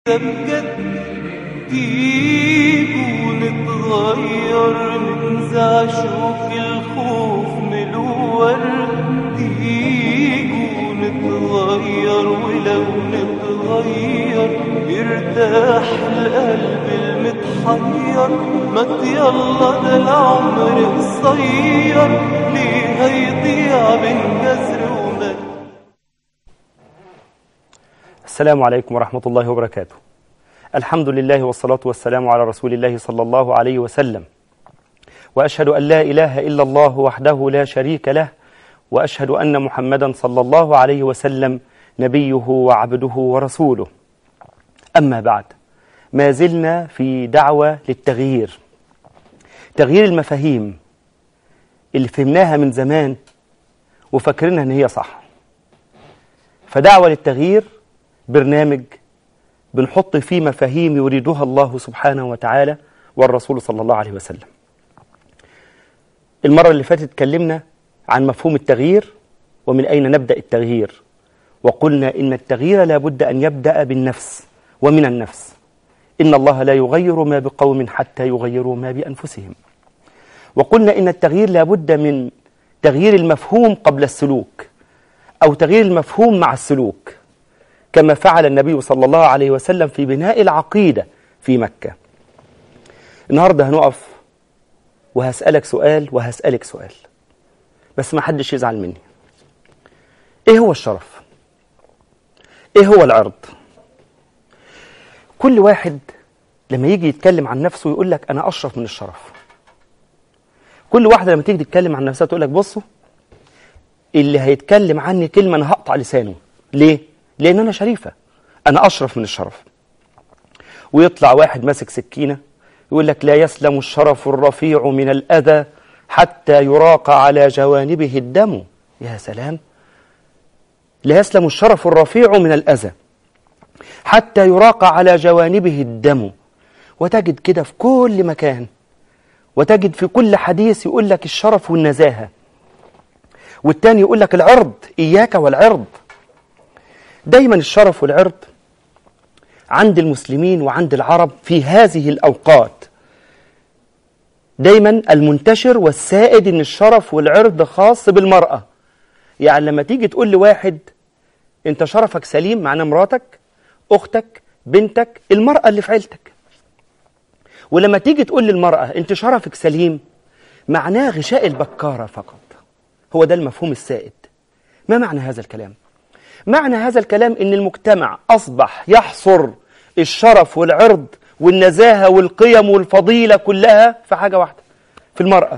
بجد تيجوا نتغير ننزع شوك الخوف من الورد تيجوا نتغير ولو نتغير يرتاح القلب المتحير ما يلا ده العمر قصير ليه هيضيع بين جزر ومد السلام عليكم ورحمة الله وبركاته الحمد لله والصلاة والسلام على رسول الله صلى الله عليه وسلم وأشهد أن لا إله إلا الله وحده لا شريك له وأشهد أن محمدا صلى الله عليه وسلم نبيه وعبده ورسوله أما بعد ما زلنا في دعوة للتغيير تغيير المفاهيم اللي فهمناها من زمان وفاكرينها ان هي صح فدعوة للتغيير برنامج بنحط فيه مفاهيم يريدها الله سبحانه وتعالى والرسول صلى الله عليه وسلم المرة اللي فاتت اتكلمنا عن مفهوم التغيير ومن أين نبدأ التغيير وقلنا إن التغيير لا بد أن يبدأ بالنفس ومن النفس إن الله لا يغير ما بقوم حتى يغيروا ما بأنفسهم وقلنا إن التغيير لا بد من تغيير المفهوم قبل السلوك أو تغيير المفهوم مع السلوك كما فعل النبي صلى الله عليه وسلم في بناء العقيدة في مكة النهاردة هنقف وهسألك سؤال وهسألك سؤال بس ما حدش يزعل مني ايه هو الشرف ايه هو العرض كل واحد لما يجي يتكلم عن نفسه يقول لك انا اشرف من الشرف كل واحدة لما تيجي تتكلم عن نفسها تقول لك بصوا اللي هيتكلم عني كلمة انا هقطع لسانه ليه لان انا شريفة انا اشرف من الشرف ويطلع واحد ماسك سكينة يقول لك لا يسلم الشرف الرفيع من الأذى حتى يراق على جوانبه الدم يا سلام لا يسلم الشرف الرفيع من الأذى حتى يراق على جوانبه الدم وتجد كده في كل مكان وتجد في كل حديث يقول لك الشرف والنزاهة والتاني يقول لك العرض إياك والعرض دايما الشرف والعرض عند المسلمين وعند العرب في هذه الأوقات دايما المنتشر والسائد ان الشرف والعرض خاص بالمرأة يعني لما تيجي تقول لواحد انت شرفك سليم معناه مراتك اختك بنتك المرأة اللي في عيلتك ولما تيجي تقول للمرأة انت شرفك سليم معناه غشاء البكارة فقط هو ده المفهوم السائد ما معنى هذا الكلام معنى هذا الكلام ان المجتمع اصبح يحصر الشرف والعرض والنزاهة والقيم والفضيلة كلها في حاجة واحدة في المرأة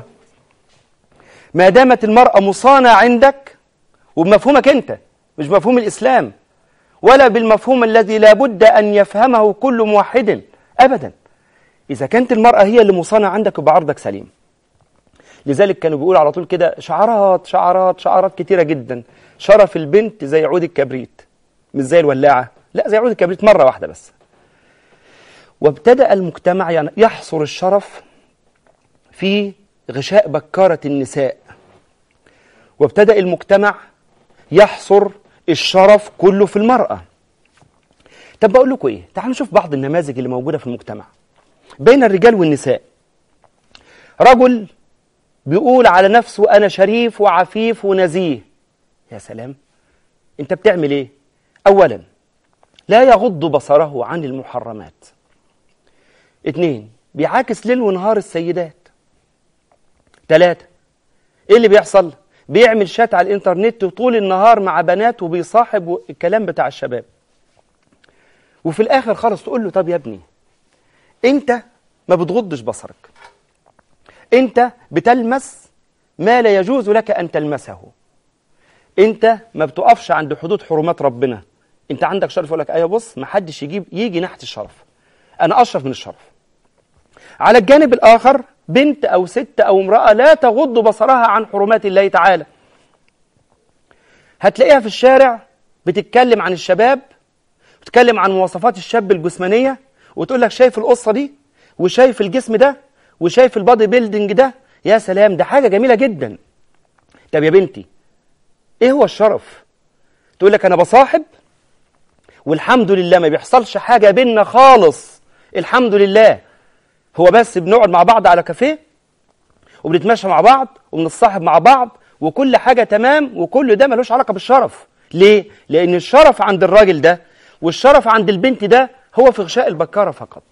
ما دامت المرأة مصانة عندك وبمفهومك انت مش بمفهوم الإسلام ولا بالمفهوم الذي لابد أن يفهمه كل موحد أبدا إذا كانت المرأة هي اللي مصانة عندك يبقى عرضك سليم لذلك كانوا بيقولوا على طول كده شعارات شعارات شعارات كتيرة جدا شرف البنت زي عود الكبريت مش زي الولاعة لا زي عود الكبريت مرة واحدة بس وابتدأ المجتمع يعني يحصر الشرف في غشاء بكارة النساء وابتدأ المجتمع يحصر الشرف كله في المرأة طب بقول لكم ايه تعالوا نشوف بعض النماذج اللي موجودة في المجتمع بين الرجال والنساء رجل بيقول على نفسه أنا شريف وعفيف ونزيه يا سلام انت بتعمل ايه اولا لا يغض بصره عن المحرمات اتنين بيعاكس ليل ونهار السيدات تلاتة ايه اللي بيحصل بيعمل شات على الانترنت طول النهار مع بنات وبيصاحب الكلام بتاع الشباب وفي الاخر خالص تقول له طب يا ابني انت ما بتغضش بصرك انت بتلمس ما لا يجوز لك ان تلمسه انت ما بتقفش عند حدود حرمات ربنا انت عندك شرف يقول لك ايوه بص ما حدش يجيب يجي ناحيه الشرف انا اشرف من الشرف على الجانب الاخر بنت او ست او امراه لا تغض بصرها عن حرمات الله تعالى هتلاقيها في الشارع بتتكلم عن الشباب بتتكلم عن مواصفات الشاب الجسمانيه وتقول لك شايف القصه دي وشايف الجسم ده وشايف البادي بيلدينج ده يا سلام ده حاجه جميله جدا طب يا بنتي ايه هو الشرف تقول لك انا بصاحب والحمد لله ما بيحصلش حاجة بينا خالص الحمد لله هو بس بنقعد مع بعض على كافيه وبنتمشى مع بعض وبنتصاحب مع بعض وكل حاجة تمام وكل ده ملوش علاقة بالشرف ليه؟ لأن الشرف عند الراجل ده والشرف عند البنت ده هو في غشاء البكارة فقط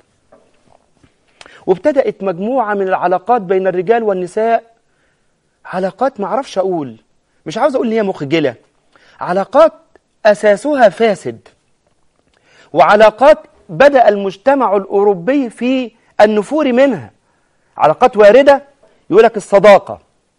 وابتدأت مجموعة من العلاقات بين الرجال والنساء علاقات معرفش أقول مش عاوز أقول إن هي مخجلة علاقات أساسها فاسد وعلاقات بدأ المجتمع الأوروبي في النفور منها علاقات واردة يقول لك الصداقة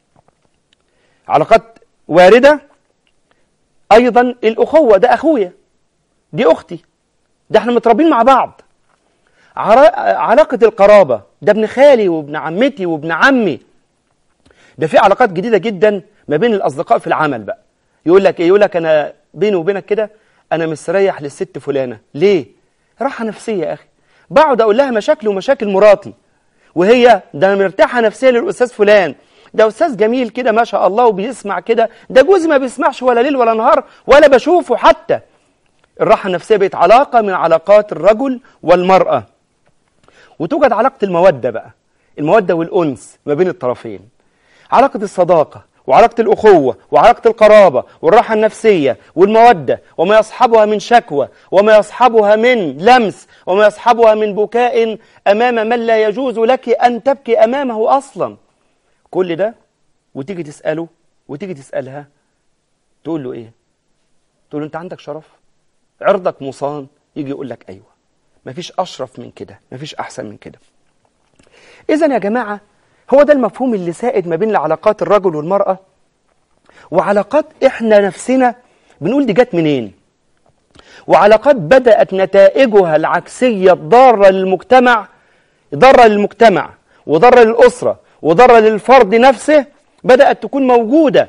علاقات واردة أيضا الأخوة ده أخويا دي أختي ده احنا متربين مع بعض عرا- علاقة القرابة ده ابن خالي وابن عمتي وابن عمي ده في علاقات جديدة جدا ما بين الأصدقاء في العمل بقى يقول لك ايه يقول لك أنا بيني وبينك كده أنا مستريح للست فلانة ليه؟ راحة نفسية يا أخي بقعد أقول لها مشاكلي ومشاكل مراتي وهي ده أنا مرتاحة نفسيا للأستاذ فلان ده أستاذ جميل كده ما شاء الله وبيسمع كده ده جوزي ما بيسمعش ولا ليل ولا نهار ولا بشوفه حتى الراحة النفسية بقت علاقة من علاقات الرجل والمرأة وتوجد علاقة المودة بقى المودة والأنس ما بين الطرفين علاقة الصداقة وعلاقة الأخوة وعلاقة القرابة والراحة النفسية والمودة وما يصحبها من شكوى وما يصحبها من لمس وما يصحبها من بكاء أمام من لا يجوز لك أن تبكي أمامه أصلا كل ده وتيجي تسأله وتيجي تسألها تقول له إيه تقول له أنت عندك شرف عرضك مصان يجي يقول لك أيوة مفيش أشرف من كده مفيش أحسن من كده إذا يا جماعة هو ده المفهوم اللي سائد ما بين العلاقات الرجل والمرأة وعلاقات إحنا نفسنا بنقول دي جت منين وعلاقات بدأت نتائجها العكسية الضارة للمجتمع ضارة للمجتمع وضارة للأسرة وضارة للفرد نفسه بدأت تكون موجودة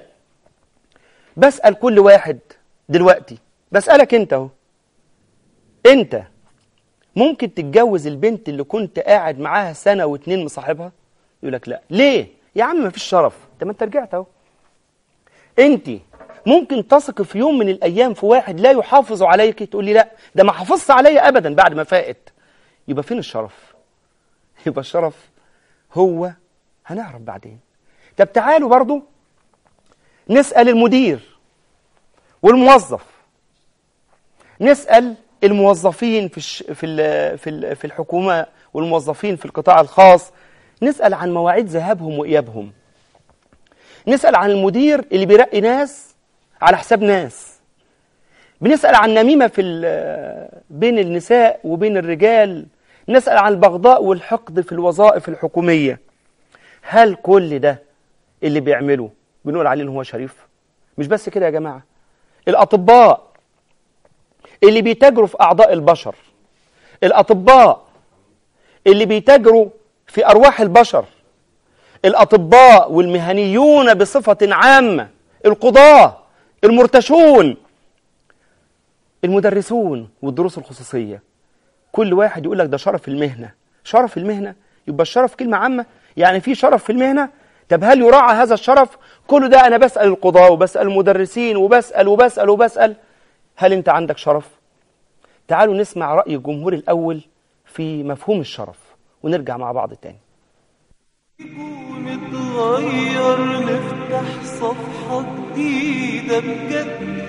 بسأل كل واحد دلوقتي بسألك أنت اهو أنت ممكن تتجوز البنت اللي كنت قاعد معاها سنة واتنين مصاحبها يقول لك لا ليه يا عم ما فيش شرف طب ما انت رجعت اهو انت ممكن تثق في يوم من الايام في واحد لا يحافظ عليك تقول لي لا ده ما حافظش عليا ابدا بعد ما فائت يبقى فين الشرف يبقى الشرف هو هنعرف بعدين طب تعالوا برضو نسأل المدير والموظف نسأل الموظفين في الش... في ال... في ال... في الحكومة والموظفين في القطاع الخاص نسأل عن مواعيد ذهابهم وإيابهم نسأل عن المدير اللي بيرقي ناس على حساب ناس بنسأل عن نميمة في ال... بين النساء وبين الرجال نسأل عن البغضاء والحقد في الوظائف الحكومية هل كل ده اللي بيعمله بنقول عليه ان هو شريف مش بس كده يا جماعة الأطباء اللي بيتاجروا في أعضاء البشر الأطباء اللي بيتاجروا في أرواح البشر الأطباء والمهنيون بصفة عامة القضاة المرتشون المدرسون والدروس الخصوصية كل واحد يقول لك ده شرف المهنة شرف المهنة يبقى الشرف كلمة عامة يعني في شرف في المهنة طب هل يراعى هذا الشرف كل ده أنا بسأل القضاة وبسأل المدرسين وبسأل وبسأل وبسأل هل أنت عندك شرف تعالوا نسمع رأي الجمهور الأول في مفهوم الشرف ونرجع مع بعض تاني نتغير نفتح صفحة جديدة بجد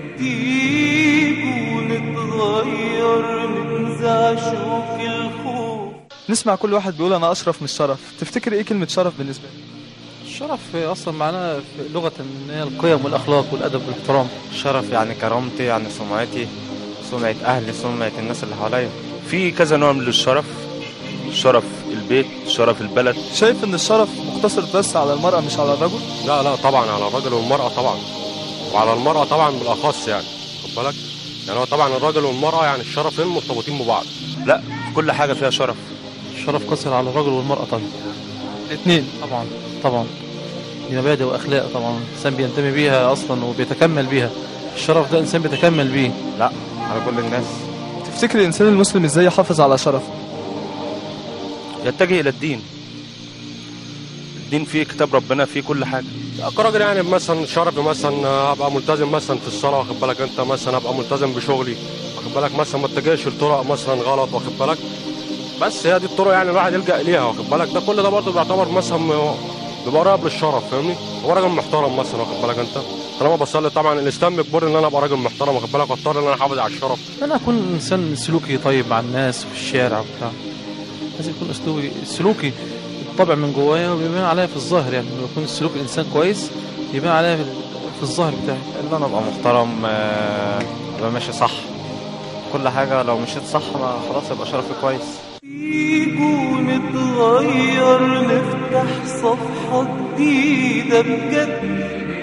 تيجوا نتغير ننزع شوك الخوف نسمع كل واحد بيقول انا اشرف من الشرف تفتكر ايه كلمه شرف بالنسبه لك الشرف اصلا معناه في لغه ان هي القيم والاخلاق والادب والاحترام الشرف يعني كرامتي يعني سمعتي سمعة أهلي سمعة الناس اللي حواليا في كذا نوع من الشرف شرف البيت شرف البلد شايف ان الشرف مقتصر بس على المراه مش على الرجل لا لا طبعا على الراجل والمرأة طبعا وعلى المرأة طبعا بالأخص يعني خد بالك يعني هو طبعا الراجل والمرأة يعني الشرفين مرتبطين ببعض لا في كل حاجة فيها شرف الشرف قصر على الرجل والمراه طبعا الاثنين طبعا طبعا دي مبادئ واخلاق طبعا الانسان بينتمي بيها اصلا وبيتكمل بيها الشرف ده الانسان بيتكمل بيه لا على كل الناس تفتكر الانسان المسلم ازاي يحافظ على شرفه يتجه إلى الدين الدين فيه كتاب ربنا فيه كل حاجة كراجل يعني مثلا شرفي مثلا ابقى ملتزم مثلا في الصلاة واخد بالك انت مثلا ابقى ملتزم بشغلي واخد بالك مثلا ما اتجهش لطرق مثلا غلط واخد بالك بس هي دي الطرق يعني الواحد يلجأ ليها واخد بالك ده كل ده برضه بيعتبر مثلا م- بيبقى قريب للشرف فاهمني هو راجل محترم مثلا واخد بالك انت طالما بصلي طبعا الاسلام بيجبرني ان انا ابقى راجل محترم واخد بالك واضطر ان انا احافظ على الشرف انا اكون انسان سلوكي طيب مع الناس في الشارع وبتاع لازم يكون اسلوبي سلوكي الطبع من جوايا وبيبان عليا في الظاهر يعني لما يكون السلوك انسان كويس يبان عليا في, في الظاهر بتاعي ان انا ابقى محترم آه، ابقى ماشي صح كل حاجه لو مشيت صح ما خلاص يبقى شرفي كويس تيجوا نتغير نفتح صفحة جديدة بجد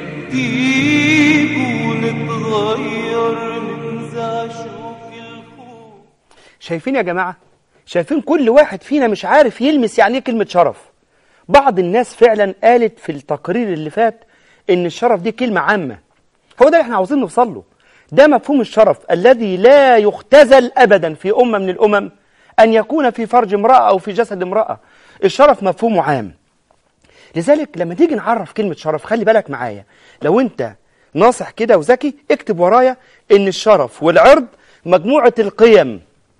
تيجوا نتغير ننزع شوك الخوف شايفين يا جماعة شايفين كل واحد فينا مش عارف يلمس يعني ايه كلمة شرف بعض الناس فعلا قالت في التقرير اللي فات ان الشرف دي كلمة عامة هو ده اللي احنا عاوزين نوصل له ده مفهوم الشرف الذي لا يختزل ابدا في امة من الامم ان يكون في فرج امرأة او في جسد امرأة الشرف مفهومه عام لذلك لما تيجي نعرف كلمة شرف خلي بالك معايا لو انت ناصح كده وذكي اكتب ورايا ان الشرف والعرض مجموعة القيم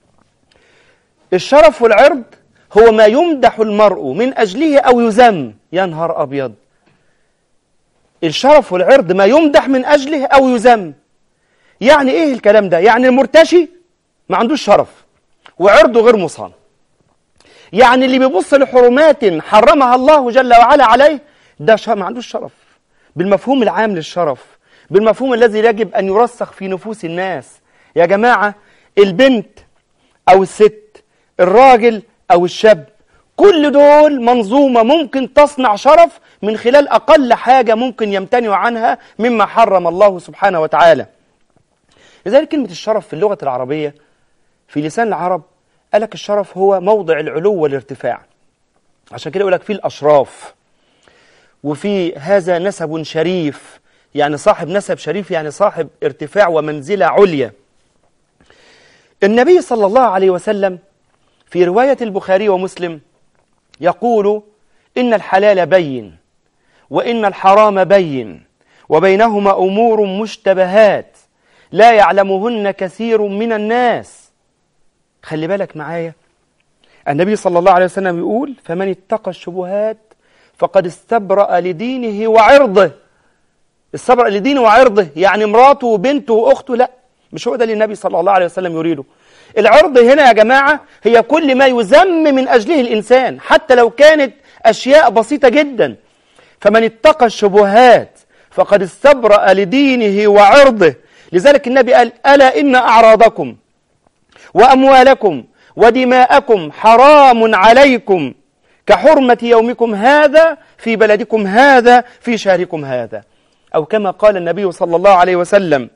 الشرف والعرض هو ما يمدح المرء من أجله أو يذم يا نهار أبيض الشرف والعرض ما يمدح من أجله أو يذم يعني إيه الكلام ده يعني المرتشي ما عندوش شرف وعرضه غير مصان يعني اللي بيبص لحرمات حرمها الله جل وعلا عليه ده ش- ما عندوش شرف بالمفهوم العام للشرف بالمفهوم الذي يجب أن يرسخ في نفوس الناس يا جماعة البنت أو الست الراجل أو الشاب كل دول منظومة ممكن تصنع شرف من خلال أقل حاجة ممكن يمتنع عنها مما حرم الله سبحانه وتعالى لذلك كلمة الشرف في اللغة العربية في لسان العرب قالك الشرف هو موضع العلو والارتفاع عشان كده يقول لك في الأشراف وفي هذا نسب شريف يعني صاحب نسب شريف يعني صاحب ارتفاع ومنزلة عليا النبي صلى الله عليه وسلم في رواية البخاري ومسلم يقول إن الحلال بين وإن الحرام بين وبينهما أمور مشتبهات لا يعلمهن كثير من الناس خلي بالك معايا النبي صلى الله عليه وسلم يقول فمن اتقى الشبهات فقد استبرأ لدينه وعرضه استبرأ لدينه وعرضه يعني مراته وبنته وأخته لا مش هو ده اللي النبي صلى الله عليه وسلم يريده العرض هنا يا جماعة هي كل ما يذم من أجله الإنسان حتى لو كانت أشياء بسيطة جدا فمن اتقى الشبهات فقد استبرأ لدينه وعرضه لذلك النبي قال ألا إن أعراضكم وأموالكم ودماءكم حرام عليكم كحرمة يومكم هذا في بلدكم هذا في شهركم هذا أو كما قال النبي صلى الله عليه وسلم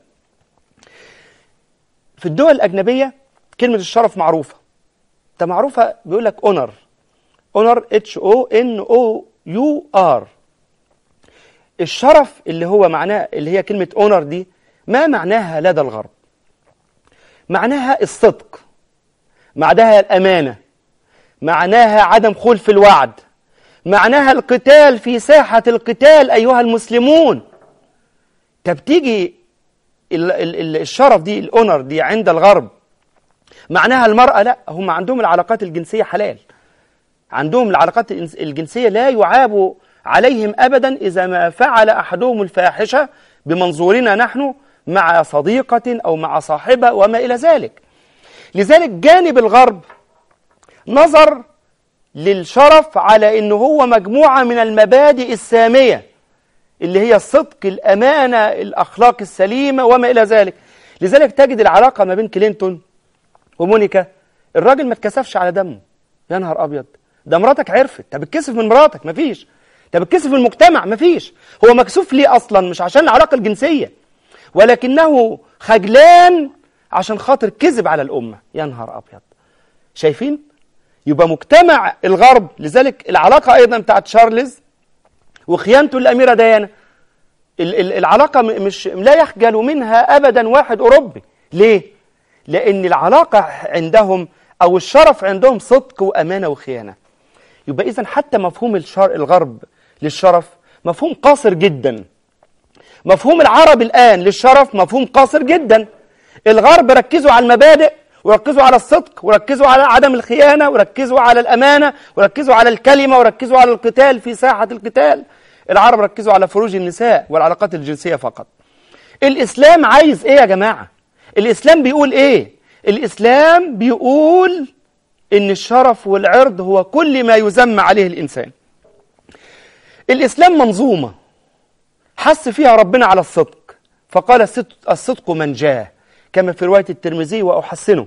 في الدول الأجنبية كلمة الشرف معروفة ده معروفة بيقول لك اونر اونر اتش او ان او يو ار الشرف اللي هو معناه اللي هي كلمة اونر دي ما معناها لدى الغرب معناها الصدق معناها الأمانة معناها عدم خلف الوعد معناها القتال في ساحة القتال أيها المسلمون طب تيجي ال- ال- ال- الشرف دي الاونر دي عند الغرب معناها المرأة لا هم عندهم العلاقات الجنسية حلال عندهم العلاقات الإنس- الجنسية لا يعاب عليهم أبدا إذا ما فعل أحدهم الفاحشة بمنظورنا نحن مع صديقة أو مع صاحبة وما إلى ذلك لذلك جانب الغرب نظر للشرف على أنه هو مجموعة من المبادئ السامية اللي هي الصدق الأمانة الأخلاق السليمة وما إلى ذلك لذلك تجد العلاقة ما بين كلينتون ومونيكا الراجل ما اتكسفش على دمه يا نهار ابيض ده مراتك عرفت طب اتكسف من مراتك مفيش طب اتكسف من المجتمع مفيش هو مكسوف ليه اصلا مش عشان العلاقه الجنسيه ولكنه خجلان عشان خاطر كذب على الامه يا نهار ابيض شايفين يبقى مجتمع الغرب لذلك العلاقه ايضا بتاعت شارلز وخيانته الاميره ديانا ال- ال- العلاقه م- مش لا يخجل منها ابدا واحد اوروبي ليه لأن العلاقة عندهم أو الشرف عندهم صدق وأمانة وخيانة يبقى إذا حتى مفهوم الشر الغرب للشرف مفهوم قاصر جدا مفهوم العرب الآن للشرف مفهوم قاصر جدا الغرب ركزوا على المبادئ وركزوا على الصدق وركزوا على عدم الخيانة وركزوا على الأمانة وركزوا على الكلمة وركزوا على القتال في ساحة القتال العرب ركزوا على فروج النساء والعلاقات الجنسية فقط الإسلام عايز إيه يا جماعة الإسلام بيقول إيه الإسلام بيقول إن الشرف والعرض هو كل ما يذم عليه الإنسان الإسلام منظومة حث فيها ربنا على الصدق فقال الصدق, الصدق من جاه كما في رواية الترمذي وأحسنه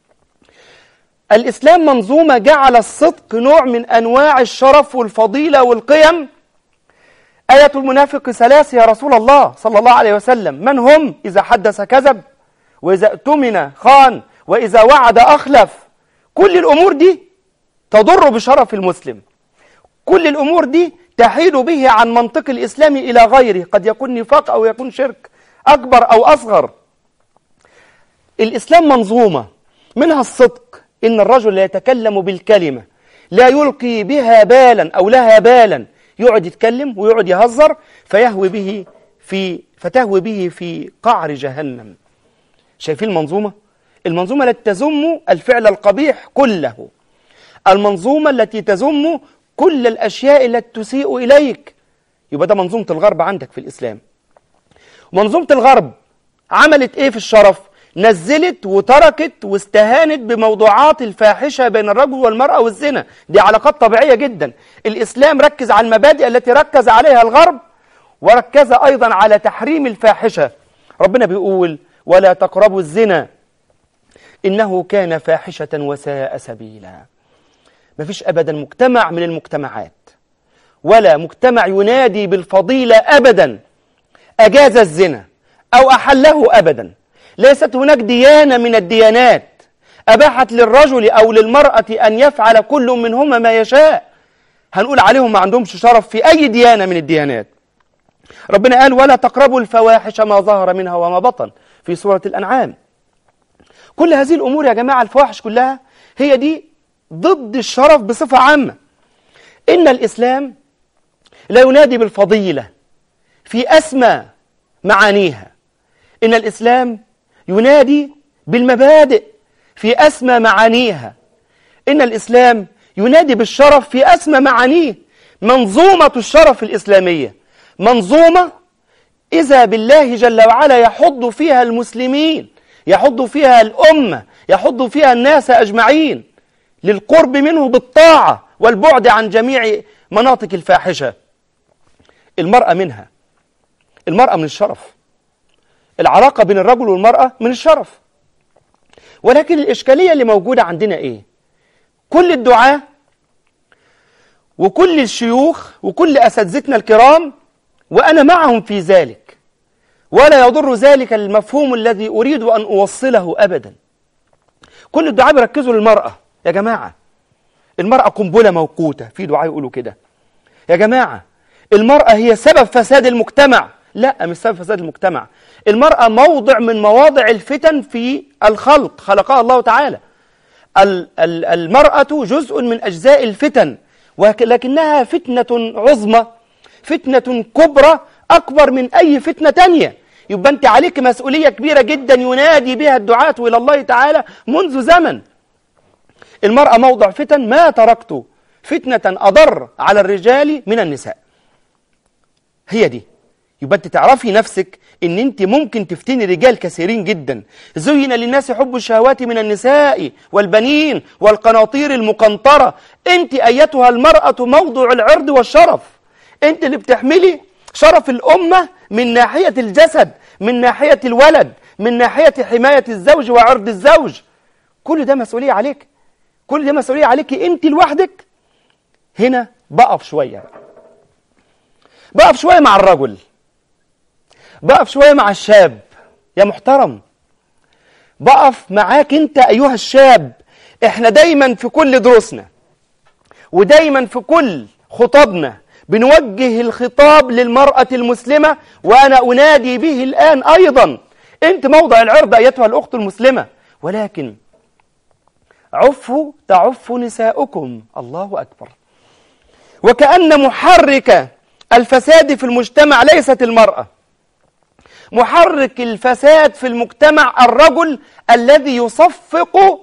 الإسلام منظومة جعل الصدق نوع من أنواع الشرف والفضيلة والقيم آية المنافق ثلاث يا رسول الله صلى الله عليه وسلم من هم إذا حدث كذب وإذا اؤتمن خان وإذا وعد أخلف كل الأمور دي تضر بشرف المسلم كل الأمور دي تحيل به عن منطق الإسلام إلى غيره قد يكون نفاق أو يكون شرك أكبر أو أصغر الإسلام منظومة منها الصدق إن الرجل لا يتكلم بالكلمة لا يلقي بها بالا أو لها بالا يقعد يتكلم ويقعد يهزر فيهوي به في فتهوي به في قعر جهنم شايفين المنظومة؟ المنظومة التي تذم الفعل القبيح كله المنظومة التي تذم كل الأشياء التي تسيء إليك يبقى ده منظومة الغرب عندك في الإسلام منظومة الغرب عملت إيه في الشرف؟ نزلت وتركت واستهانت بموضوعات الفاحشة بين الرجل والمرأة والزنا دي علاقات طبيعية جدا الإسلام ركز على المبادئ التي ركز عليها الغرب وركز أيضا على تحريم الفاحشة ربنا بيقول ولا تقربوا الزنا إنه كان فاحشة وساء سبيلا مفيش أبدا مجتمع من المجتمعات ولا مجتمع ينادي بالفضيلة أبدا أجاز الزنا أو أحله أبدا ليست هناك ديانة من الديانات أباحت للرجل أو للمرأة أن يفعل كل منهما ما يشاء هنقول عليهم ما عندهمش شرف في أي ديانة من الديانات ربنا قال ولا تقربوا الفواحش ما ظهر منها وما بطن في سورة الأنعام كل هذه الأمور يا جماعة الفواحش كلها هي دي ضد الشرف بصفة عامة إن الإسلام لا ينادي بالفضيلة في أسمى معانيها إن الإسلام ينادي بالمبادئ في أسمى معانيها إن الإسلام ينادي بالشرف في أسمى معانيه منظومة الشرف الإسلامية منظومة إذا بالله جل وعلا يحض فيها المسلمين يحض فيها الأمة يحض فيها الناس أجمعين للقرب منه بالطاعة والبعد عن جميع مناطق الفاحشة المرأة منها المرأة من الشرف العلاقة بين الرجل والمرأة من الشرف ولكن الإشكالية اللي موجودة عندنا إيه كل الدعاة وكل الشيوخ وكل أساتذتنا الكرام وأنا معهم في ذلك ولا يضر ذلك المفهوم الذي أريد أن أوصله أبدا كل الدعاة بيركزوا للمرأة يا جماعة المرأة قنبلة موقوتة في دعاة يقولوا كده يا جماعة المرأة هي سبب فساد المجتمع لا مش سبب فساد المجتمع المرأة موضع من مواضع الفتن في الخلق خلقها الله تعالى ال- ال- المرأة جزء من أجزاء الفتن ولكنها فتنة عظمى فتنة كبرى أكبر من أي فتنة تانية يبقى أنت عليك مسؤولية كبيرة جدا ينادي بها الدعاة إلى الله تعالى منذ زمن المرأة موضع فتن ما تركت فتنة أضر على الرجال من النساء هي دي يبقى انت تعرفي نفسك ان انت ممكن تفتني رجال كثيرين جدا زين للناس حب الشهوات من النساء والبنين والقناطير المقنطرة انت ايتها المرأة موضع العرض والشرف انت اللي بتحملي شرف الأمة من ناحية الجسد من ناحية الولد من ناحية حماية الزوج وعرض الزوج كل ده مسؤولية عليك كل ده مسؤولية عليك انت لوحدك هنا بقف شوية بقف شوية مع الرجل بقف شوية مع الشاب يا محترم بقف معاك انت ايها الشاب احنا دايما في كل دروسنا ودايما في كل خطابنا بنوجه الخطاب للمرأة المسلمة وأنا أنادي به الآن أيضا أنت موضع العرض أيتها الأخت المسلمة ولكن عفوا تعف نساؤكم الله أكبر وكأن محرك الفساد في المجتمع ليست المرأة محرك الفساد في المجتمع الرجل الذي يصفق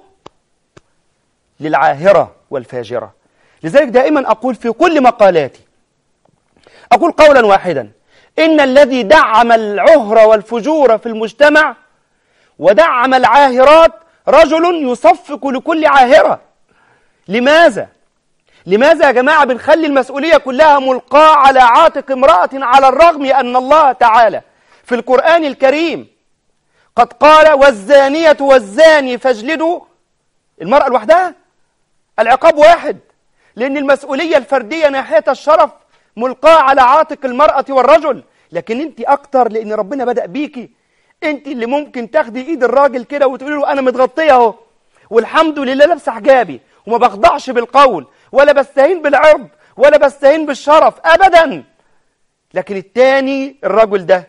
للعاهرة والفاجرة لذلك دائما أقول في كل مقالاتي أقول قولا واحدا إن الذي دعم العهر والفجور في المجتمع ودعم العاهرات رجل يصفق لكل عاهرة لماذا؟ لماذا يا جماعة بنخلي المسؤولية كلها ملقاة على عاتق امرأة على الرغم أن الله تعالى في القرآن الكريم قد قال والزانية والزاني فاجلدوا المرأة لوحدها العقاب واحد لأن المسؤولية الفردية ناحية الشرف ملقاة على عاتق المرأة والرجل لكن انت أكتر لأن ربنا بدأ بيكي انت اللي ممكن تاخدي ايد الراجل كده وتقولي له أنا متغطية اهو والحمد لله لابسة حجابي وما بخضعش بالقول ولا بستهين بالعرض ولا بستهين بالشرف أبدا لكن التاني الرجل ده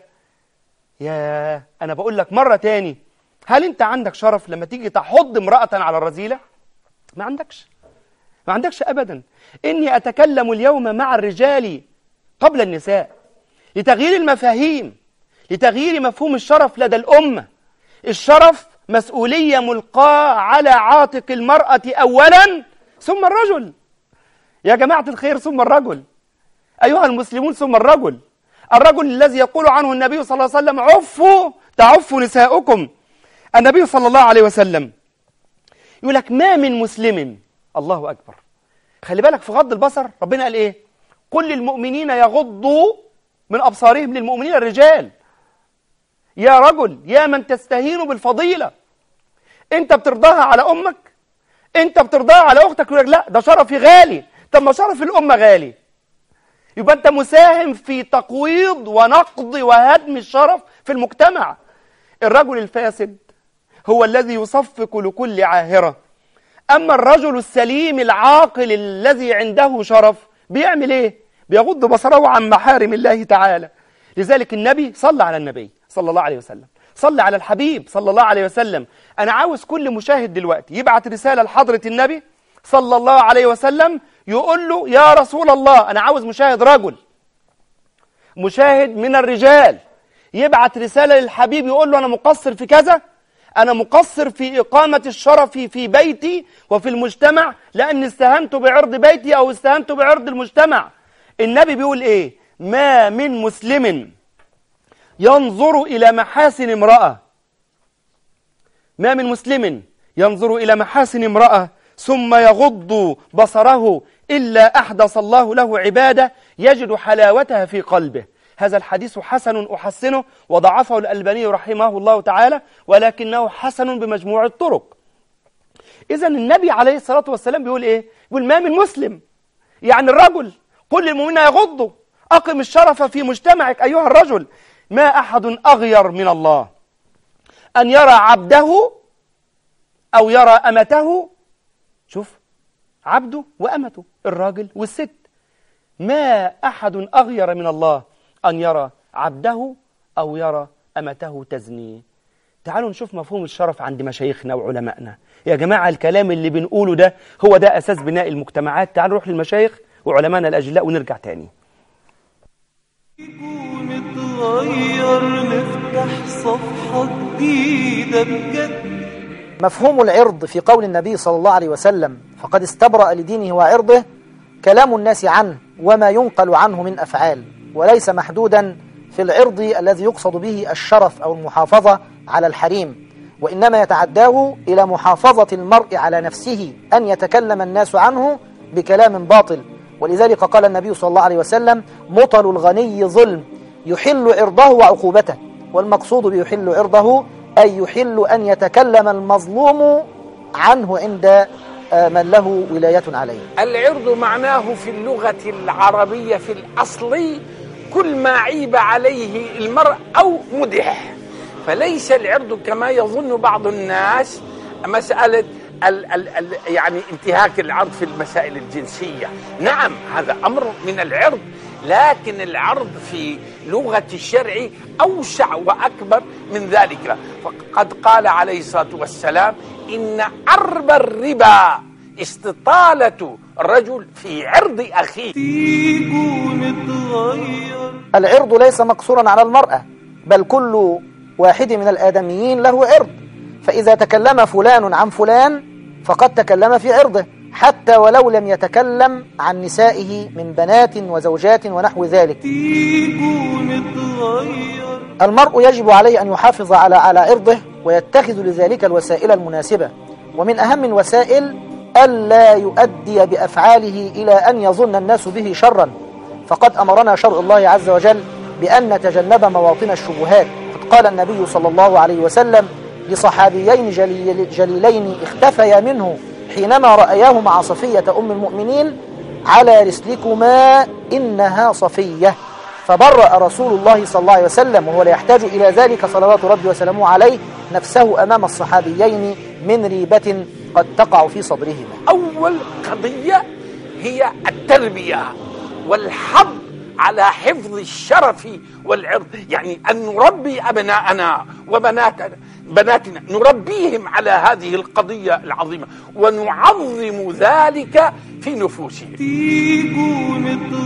يا أنا بقول لك مرة تاني هل أنت عندك شرف لما تيجي تحض امرأة على الرذيلة؟ ما عندكش ما عندكش أبدا إني أتكلم اليوم مع الرجال قبل النساء لتغيير المفاهيم لتغيير مفهوم الشرف لدى الأمة الشرف مسؤولية ملقاة على عاتق المرأة أولا ثم الرجل يا جماعة الخير ثم الرجل أيها المسلمون ثم الرجل الرجل الذي يقول عنه النبي صلى الله عليه وسلم عفوا تعفوا نساؤكم النبي صلى الله عليه وسلم يقول لك ما من مسلم الله أكبر خلي بالك في غض البصر ربنا قال إيه كل المؤمنين يغضوا من أبصارهم للمؤمنين الرجال يا رجل يا من تستهين بالفضيلة أنت بترضاها على أمك أنت بترضاها على أختك يقول لك لا ده شرفي غالي طب ما شرف الأمة غالي يبقى أنت مساهم في تقويض ونقض وهدم الشرف في المجتمع الرجل الفاسد هو الذي يصفق لكل عاهرة أما الرجل السليم العاقل الذي عنده شرف بيعمل إيه؟ بيغض بصره عن محارم الله تعالى لذلك النبي صلى على النبي صلى الله عليه وسلم صلى على الحبيب صلى الله عليه وسلم أنا عاوز كل مشاهد دلوقتي يبعت رسالة لحضرة النبي صلى الله عليه وسلم يقول له يا رسول الله أنا عاوز مشاهد رجل مشاهد من الرجال يبعت رسالة للحبيب يقول له أنا مقصر في كذا أنا مقصر في إقامة الشرف في بيتي وفي المجتمع لأن استهنت بعرض بيتي أو استهنت بعرض المجتمع النبي بيقول إيه ما من مسلم ينظر إلى محاسن امرأة ما من مسلم ينظر إلى محاسن امرأة ثم يغض بصره إلا أحدث الله له عبادة يجد حلاوتها في قلبه هذا الحديث حسن أحسنه وضعفه الألباني رحمه الله تعالى ولكنه حسن بمجموع الطرق إذا النبي عليه الصلاة والسلام بيقول إيه؟ بيقول ما من مسلم يعني الرجل كل المؤمنين يغضوا أقم الشرف في مجتمعك أيها الرجل ما أحد أغير من الله أن يرى عبده أو يرى أمته شوف عبده وأمته الراجل والست ما أحد أغير من الله أن يرى عبده أو يرى أمته تزني تعالوا نشوف مفهوم الشرف عند مشايخنا وعلمائنا يا جماعة الكلام اللي بنقوله ده هو ده أساس بناء المجتمعات تعالوا نروح للمشايخ وعلمائنا الأجلاء ونرجع تاني نتغير نفتح صفحة جديدة بجد مفهوم العرض في قول النبي صلى الله عليه وسلم فقد استبرأ لدينه وعرضه كلام الناس عنه وما ينقل عنه من أفعال وليس محدودا في العرض الذي يقصد به الشرف أو المحافظة على الحريم وإنما يتعداه إلى محافظة المرء على نفسه أن يتكلم الناس عنه بكلام باطل ولذلك قال النبي صلى الله عليه وسلم مطل الغني ظلم يحل عرضه وعقوبته والمقصود بيحل عرضه أي يحل أن يتكلم المظلوم عنه عند آه، من له ولاية عليه العرض معناه في اللغة العربية في الأصل كل ما عيب عليه المرء أو مدح فليس العرض كما يظن بعض الناس مسألة ال ال ال يعني انتهاك العرض في المسائل الجنسية نعم هذا أمر من العرض لكن العرض في لغة الشرع أوسع وأكبر من ذلك فقد قال عليه الصلاة والسلام إن عرب الربا استطالة الرجل في عرض أخيه تيجوا نتغير العرض ليس مقصورا على المرأة بل كل واحد من الآدميين له عرض فإذا تكلم فلان عن فلان فقد تكلم في عرضه حتى ولو لم يتكلم عن نسائه من بنات وزوجات ونحو ذلك تيجوا نتغير المرء يجب عليه أن يحافظ على على عرضه ويتخذ لذلك الوسائل المناسبة ومن أهم الوسائل ألا يؤدي بأفعاله إلى أن يظن الناس به شرا فقد أمرنا شرع الله عز وجل بأن نتجنب مواطن الشبهات قد قال النبي صلى الله عليه وسلم لصحابيين جليل جليلين اختفيا منه حينما رأياه مع صفية أم المؤمنين على رسلكما إنها صفية فبرأ رسول الله صلى الله عليه وسلم وهو لا يحتاج إلى ذلك صلوات ربي وسلامه عليه نفسه أمام الصحابيين من ريبة قد تقع في صدرهما أول قضية هي التربية والحظ على حفظ الشرف والعرض يعني أن نربي أبناءنا وبناتنا بناتنا نربيهم على هذه القضية العظيمة ونعظم ذلك في نفوسهم تيجوا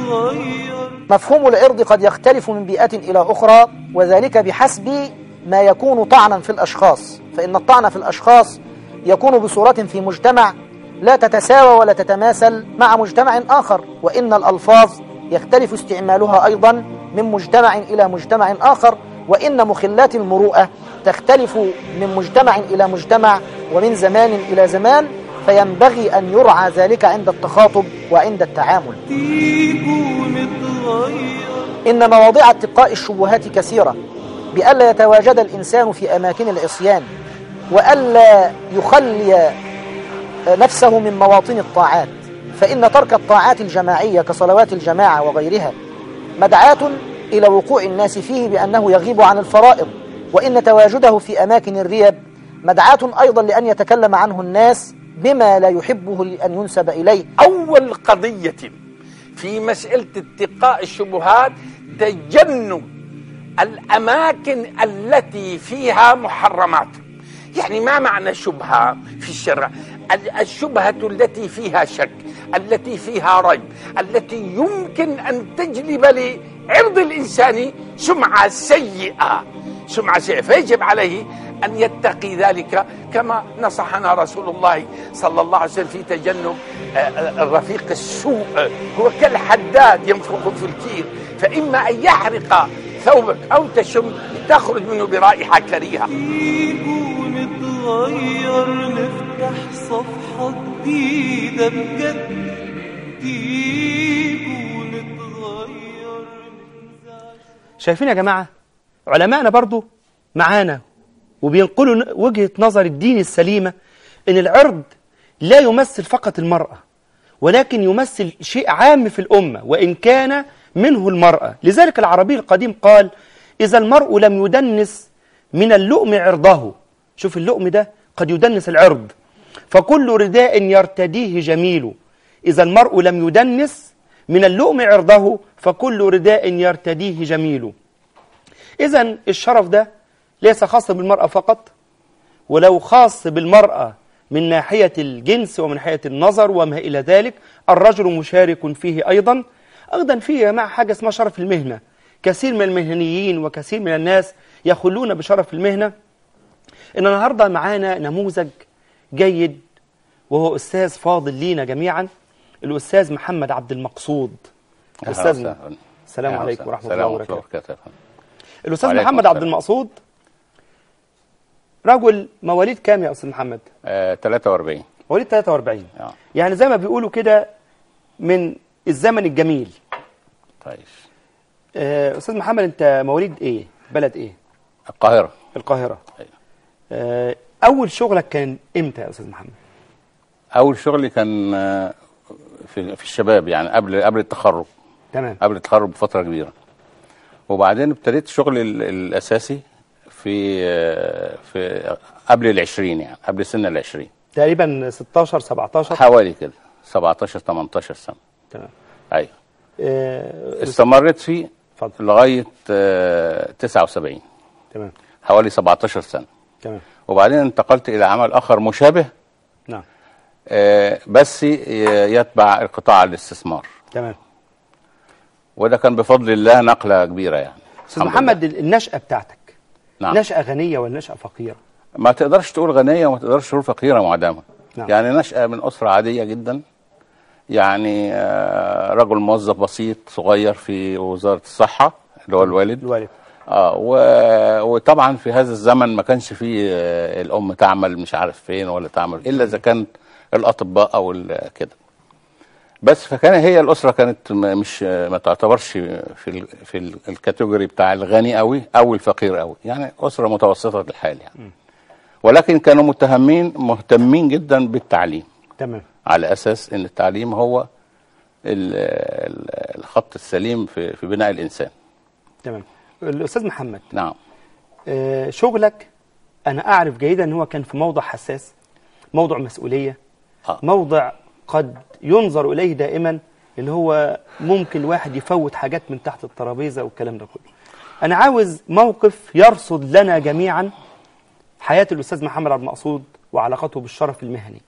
نتغير مفهوم العرض قد يختلف من بيئة إلى أخرى وذلك بحسب ما يكون طعنا في الأشخاص فإن الطعن في الأشخاص يكون بصورة في مجتمع لا تتساوى ولا تتماثل مع مجتمع آخر وإن الألفاظ يختلف استعمالها أيضا من مجتمع إلى مجتمع آخر وإن مخلات المروءة تختلف من مجتمع إلى مجتمع ومن زمان إلى زمان فينبغي أن يرعى ذلك عند التخاطب وعند التعامل تيجوا نتغير إن مواضيع اتقاء الشبهات كثيرة بألا يتواجد الإنسان في أماكن العصيان وألا يخلي نفسه من مواطن الطاعات فإن ترك الطاعات الجماعية كصلوات الجماعة وغيرها مدعاة إلى وقوع الناس فيه بأنه يغيب عن الفرائض وإن تواجده في أماكن الريب مدعاة أيضا لأن يتكلم عنه الناس بما لا يحبه أن ينسب إليه أول قضية في مسألة اتقاء الشبهات تجنب الأماكن التي فيها محرمات يعني ما معنى شبهة في الشرع ال- الشبهة التي فيها شك التي فيها ريب التي يمكن أن تجلب لعرض الإنسان سمعة سيئة سمعة سيئة فيجب عليه أن يتقي ذلك كما نصحنا رسول الله صلى الله عليه وسلم في تجنب آه، آه، الرفيق السوء هو كالحداد ينفخ في الكير فإما أن يحرق ثوبك أو تشم تخرج منه برائحة كريهة تيجوا نتغير نفتح صفحة جديدة بجد تيجوا نتغير ننزع شايفين يا جماعة علمائنا برضو معانا وبينقلوا ن- وجهة نظر الدين السليمة ان العرض لا يمثل فقط المرأة ولكن يمثل شيء عام في الأمة وإن كان منه المرأة لذلك العربي القديم قال إذا المرء لم يدنس من اللؤم عرضه شوف اللؤم ده قد يدنس العرض فكل رداء يرتديه جميل إذا المرء لم يدنس من اللؤم عرضه فكل رداء يرتديه جميل إذا الشرف ده ليس خاص بالمرأة فقط ولو خاص بالمرأة من ناحية الجنس ومن ناحية النظر وما إلى ذلك الرجل مشارك فيه أيضا أيضا فيه يا جماعة حاجة اسمها شرف المهنة كثير من المهنيين وكثير من الناس يخلون بشرف المهنة إن النهاردة معانا نموذج جيد وهو أستاذ فاضل لينا جميعا الأستاذ محمد عبد المقصود أستاذنا السلام عليكم ورحمة الله وبركاته وبركاته الأستاذ وعليكم محمد عبد السلام. المقصود رجل مواليد كام يا أستاذ محمد؟ آه 43 مواليد 43 اه يعني زي ما بيقولوا كده من الزمن الجميل طيب آه، أستاذ محمد أنت مواليد إيه؟ بلد إيه؟ القاهرة القاهرة أيوة. آه، أول شغلك كان إمتى يا أستاذ محمد؟ أول شغلي كان آه، في في الشباب يعني قبل قبل التخرج تمام قبل التخرج بفترة كبيرة وبعدين ابتديت شغلي ال- الأساسي في آه، في قبل العشرين يعني قبل سن العشرين تقريبا 16 17 حوالي كده 17 18 سنة تمام أيوة آه، استمريت فيه اتفضل لغاية آه، 79 تمام حوالي 17 سنة تمام وبعدين انتقلت إلى عمل آخر مشابه نعم آه، بس ي- يتبع القطاع الاستثمار تمام وده كان بفضل الله نقلة كبيرة يعني استاذ الحمد محمد النشأة بتاعتك نعم. نشأة غنية ولا نشأة فقيرة ما تقدرش تقول غنية وما تقدرش تقول فقيرة معدمة نعم. يعني نشأة من أسرة عادية جدا يعني آه، رجل موظف بسيط صغير في وزارة الصحة اللي هو الوالد الوالد اه و... وطبعا في هذا الزمن ما كانش فيه آه، الام تعمل مش عارف فين ولا تعمل الا اذا كان الاطباء او ال- كده بس فكان هي الاسره كانت م- مش ما تعتبرش في ال... في ال- الكاتيجوري بتاع الغني قوي او الفقير قوي يعني اسره متوسطه الحال يعني ولكن كانوا متهمين مهتمين جدا بالتعليم تمام على اساس ان التعليم هو ال... ال- الخط السليم في في بناء الانسان تمام الاستاذ محمد نعم آه، شغلك انا اعرف جيدا ان هو كان في موضع حساس موضع مسؤوليه آه. موضع قد ينظر اليه دائما اللي هو ممكن واحد يفوت حاجات من تحت الترابيزه والكلام ده كله انا عاوز موقف يرصد لنا جميعا حياه الاستاذ محمد عبد المقصود وعلاقته بالشرف المهني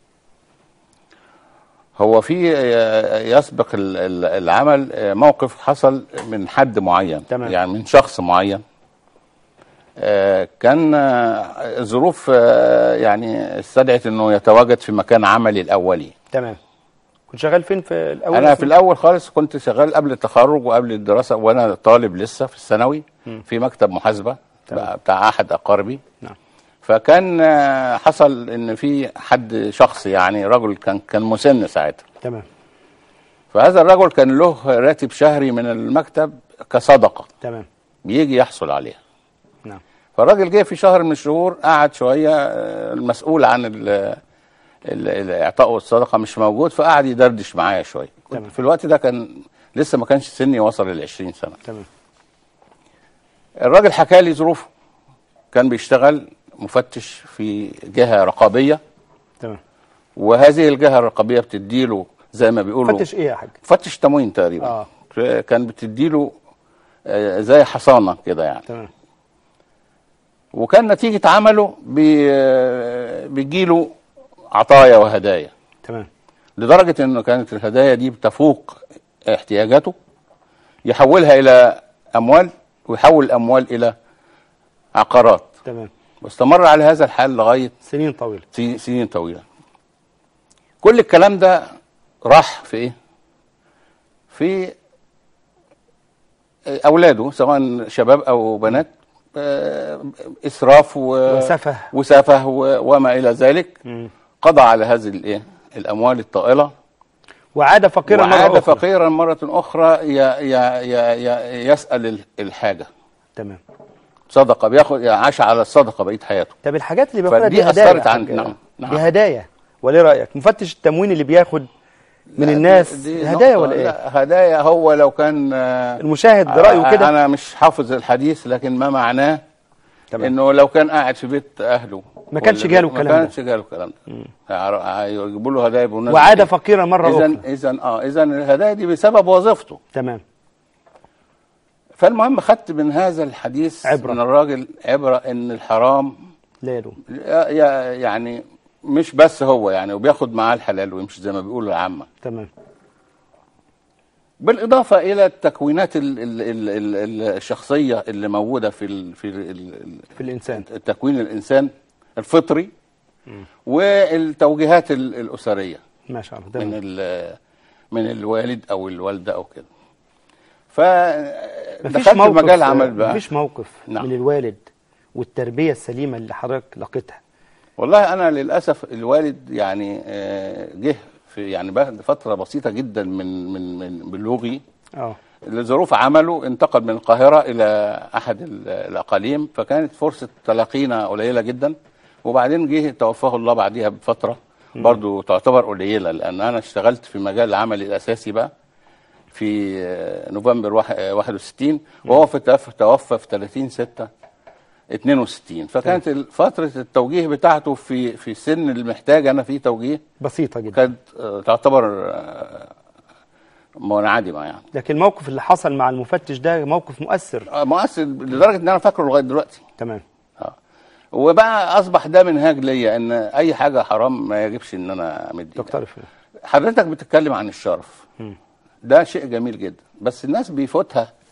هو في آه، يسبق ال- ال- العمل آه، موقف حصل من حد معين تمام. يعني من شخص معين آه، كان آه، ظروف آه، يعني استدعت انه يتواجد في مكان عملي الاولي تمام كنت شغال فين في الاول انا في الاول خالص كنت شغال قبل التخرج وقبل الدراسه وانا طالب لسه في الثانوي في مكتب محاسبه تمام. بتاع احد اقاربي نعم. فكان آه، حصل ان في حد شخص يعني رجل كان كان مسن ساعتها تمام فهذا الرجل كان له راتب شهري من المكتب كصدقه تمام بيجي يحصل عليها نعم فالراجل جه في شهر من الشهور قعد شويه آه، المسؤول عن ال ال- ال- اعطائه الصدقه مش موجود فقعد يدردش معايا شويه كنت تمام. في الوقت ده كان لسه ما كانش سني وصل لل 20 سنه تمام الراجل حكى لي ظروفه كان بيشتغل مفتش في جهه رقابيه تمام وهذه الجهه الرقابيه بتديله زي ما بيقولوا فتش ايه يا حاج مفتش تموين تقريبا آه. كان بتديله آه، زي حصانه كده يعني تمام وكان نتيجه عمله بي آه، بيجيله عطايا وهدايا تمام لدرجه انه كانت الهدايا دي بتفوق احتياجاته يحولها الى اموال ويحول الاموال الى عقارات تمام واستمر على هذا الحال لغايه سنين طويله سي- سنين طويله كل الكلام ده راح في ايه في اولاده سواء شباب او بنات آه، اسراف و... وسفه. وسفه و... وما الى ذلك مم. قضى على هذه الايه الاموال الطائله وعاد فقيرا مرة وعاد أخرى. فقيرا مره اخرى ي... ي... ي... ي... يسال ال- الحاجه تمام صدقه بياخد يعني عاش على الصدقه بقيه حياته طب الحاجات اللي بياخدها فدي دي هدايا أثرت يا عن- حاج. نعم، نعم. دي هدايا ولا رايك مفتش التموين اللي بياخد من لا، الناس دي- دي هدايا نقطة. ولا ايه لا هدايا هو لو كان آه، المشاهد آه، رايه كده انا مش حافظ الحديث لكن ما معناه تمام. انه لو كان قاعد في بيت اهله ما كانش ولا- جاله الكلام ده. ما كانش جاله الكلام ده هيعر- هيجيبوا له هدايا بمناسبه وعاد إيه؟ فقيرا مرة اذا أخرى اذا اه اذا الهدايا دي بسبب وظيفته تمام فالمهم خدت من هذا الحديث عبرة. من الراجل عبره ان الحرام لا يدوم يا- يا- يعني مش بس هو يعني وبياخد معاه الحلال ويمشي زي ما بيقولوا العامه تمام بالإضافة إلى التكوينات ال ال ال ال الشخصية اللي موجودة في ال في ال في الإنسان التكوين الإنسان الفطري والتوجيهات ال- الأسرية ما شاء الله من تمام ال من الوالد أو الوالدة أو كده مفيش فدخلت في موقف مجال العمل بقى مفيش موقف نعم. من الوالد والتربية السليمة اللي حضرتك لقيتها والله أنا للأسف الوالد يعني آه، جه في يعني بعد فترة بسيطة جدا من من من بلوغي اه لظروف عمله انتقل من القاهرة إلى أحد ال- الأقاليم فكانت فرصة تلاقينا قليلة جدا وبعدين جه توفاه الله بعديها بفترة برضو تعتبر قليلة لأن أنا اشتغلت في مجال العمل الأساسي بقى في آه، نوفمبر واحد- آه، 61 وهو في توفى توفى في 30 6 62 فكانت ال- فترة التوجيه بتاعته في في السن المحتاج أنا فيه توجيه بسيطة جدا كانت آه، تعتبر آه، منعدمة يعني لكن الموقف اللي حصل مع المفتش ده موقف مؤثر آه، مؤثر لدرجه ان انا فاكره لغايه دلوقتي تمام وبقى اصبح ده منهاج ليا ان اي حاجه حرام ما يجبش ان انا امد إيدي. دكتور فيه. حضرتك بتتكلم عن الشرف مم. ده شيء جميل جدا بس الناس بيفوتها